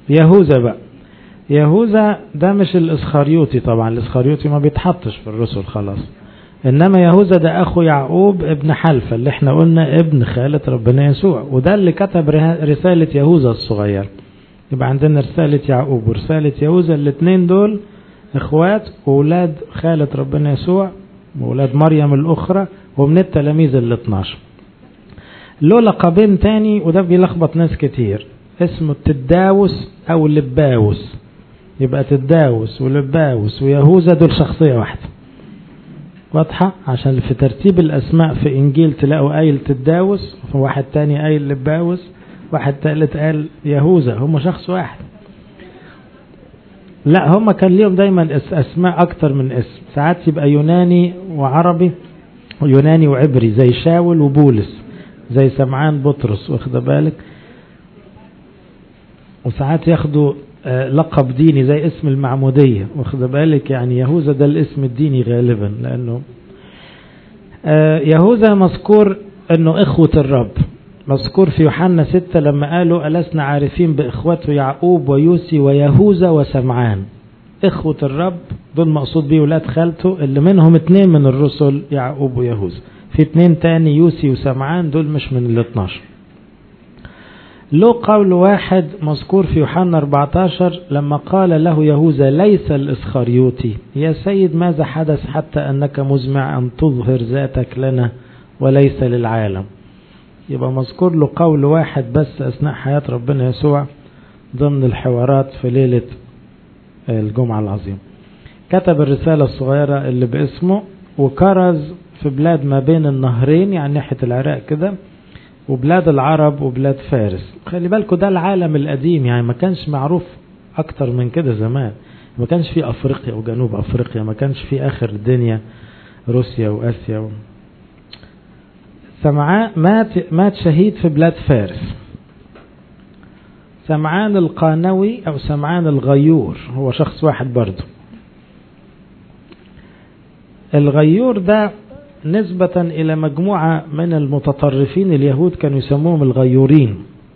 يهوذا بقى يهوذا ده مش الاسخريوطي طبعا الاسخريوطي ما بيتحطش في الرسل خلاص انما يهوذا ده اخو يعقوب ابن حلفة اللي احنا قلنا ابن خالة ربنا يسوع وده اللي كتب رسالة يهوذا الصغير يبقى عندنا رسالة يعقوب ورسالة يهوذا الاثنين دول اخوات واولاد خالة ربنا يسوع واولاد مريم الاخرى ومن التلاميذ ال 12 له لقبين تاني وده بيلخبط ناس كتير اسمه التداوس او لباوس يبقى تداوس ولباوس ويهوذا دول شخصية واحدة واضحة عشان في ترتيب الأسماء في إنجيل تلاقوا قايل تداوس واحد تاني قايل لباوس واحد تالت قال يهوذا هم شخص واحد لا هم كان ليهم دايما أسماء أكتر من اسم ساعات يبقى يوناني وعربي يوناني وعبري زي شاول وبولس زي سمعان بطرس واخد بالك وساعات ياخدوا لقب ديني زي اسم المعمودية واخد بالك يعني يهوذا ده الاسم الديني غالبا لأنه يهوذا مذكور أنه إخوة الرب مذكور في يوحنا ستة لما قالوا ألسنا عارفين بإخوته يعقوب ويوسي ويهوذا وسمعان إخوة الرب دول مقصود بيه ولاد خالته اللي منهم اتنين من الرسل يعقوب ويهوذا في اتنين تاني يوسي وسمعان دول مش من ال 12 له قول واحد مذكور في يوحنا 14 لما قال له يهوذا ليس الإسخريوطي يا سيد ماذا حدث حتى أنك مزمع أن تظهر ذاتك لنا وليس للعالم يبقى مذكور له قول واحد بس أثناء حياة ربنا يسوع ضمن الحوارات في ليلة الجمعة العظيم كتب الرسالة الصغيرة اللي باسمه وكرز في بلاد ما بين النهرين يعني ناحية العراق كده وبلاد العرب وبلاد فارس خلي بالكم ده العالم القديم يعني ما كانش معروف اكتر من كده زمان ما كانش في افريقيا وجنوب افريقيا ما كانش في اخر الدنيا روسيا واسيا و... سمعان مات مات شهيد في بلاد فارس سمعان القانوي او سمعان الغيور هو شخص واحد برضه الغيور ده نسبة إلى مجموعة من المتطرفين اليهود كانوا يسموهم الغيورين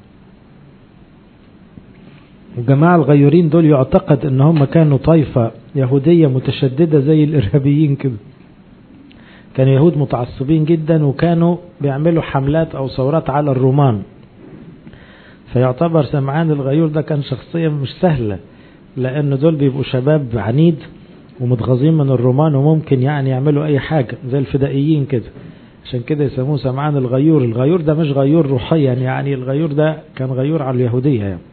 وجماعة الغيورين دول يعتقد ان هم كانوا طائفة يهودية متشددة زي الإرهابيين كده كانوا يهود متعصبين جدا وكانوا بيعملوا حملات أو ثورات على الرومان فيعتبر سمعان الغيور ده كان شخصية مش سهلة لأن دول بيبقوا شباب عنيد ومتغاظين من الرومان وممكن يعني يعملوا اي حاجة زي الفدائيين كده عشان كده يسموه سمعان الغيور الغيور ده مش غيور روحيا يعني الغيور ده كان غيور على اليهودية يعني.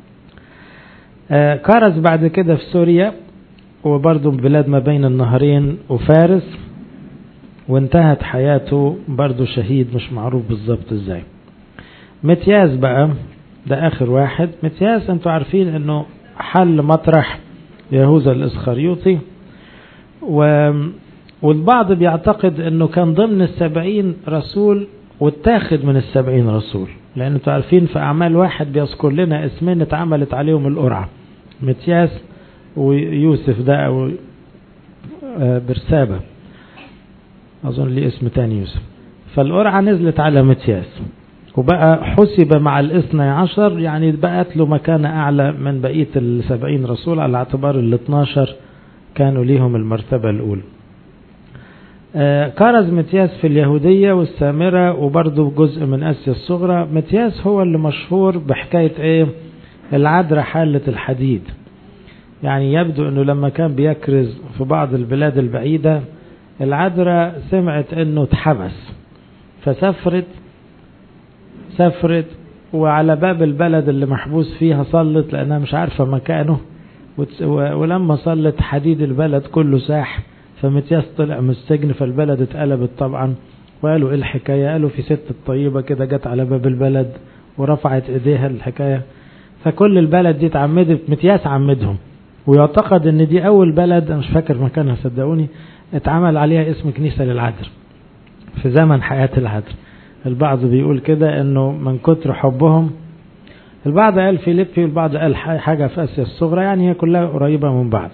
آه كرز بعد كده في سوريا وبرضه بلاد ما بين النهرين وفارس وانتهت حياته برضه شهيد مش معروف بالظبط ازاي متياز بقى ده اخر واحد متياز انتوا عارفين انه حل مطرح يهوذا الاسخريوطي و والبعض بيعتقد انه كان ضمن السبعين رسول واتاخد من السبعين رسول لان انتوا عارفين في اعمال واحد بيذكر لنا اسمين اتعملت عليهم القرعة متياس ويوسف ده او برسابة اظن لي اسم تاني يوسف فالقرعة نزلت على متياس وبقى حسب مع الاثنى عشر يعني بقت له مكانة أعلى من بقية السبعين رسول على اعتبار ال 12 كانوا ليهم المرتبة الأولى آه كرز متياس في اليهودية والسامرة وبرضه جزء من آسيا الصغرى متياس هو اللي مشهور بحكاية ايه العذراء حالة الحديد يعني يبدو انه لما كان بيكرز في بعض البلاد البعيدة العذراء سمعت انه اتحبس فسافرت سافرت وعلى باب البلد اللي محبوس فيها صلت لأنها مش عارفة مكانه ولما صلت حديد البلد كله ساح فمتياس طلع من السجن فالبلد اتقلبت طبعا وقالوا ايه الحكاية قالوا في ست طيبة كده جت على باب البلد ورفعت ايديها الحكاية فكل البلد دي اتعمدت متياس عمدهم ويعتقد ان دي اول بلد انا مش فاكر مكانها صدقوني اتعمل عليها اسم كنيسة للعذر في زمن حياة العذر البعض بيقول كده انه من كتر حبهم البعض قال فيليبي والبعض قال حاجة في اسيا الصغرى يعني هي كلها قريبة من بعض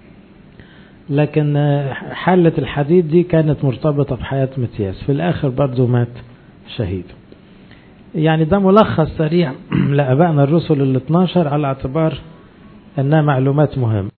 لكن حلة الحديد دي كانت مرتبطة بحياة متياس في الاخر برضه مات شهيد يعني ده ملخص سريع لأبائنا الرسل ال 12 على اعتبار أنها معلومات مهمة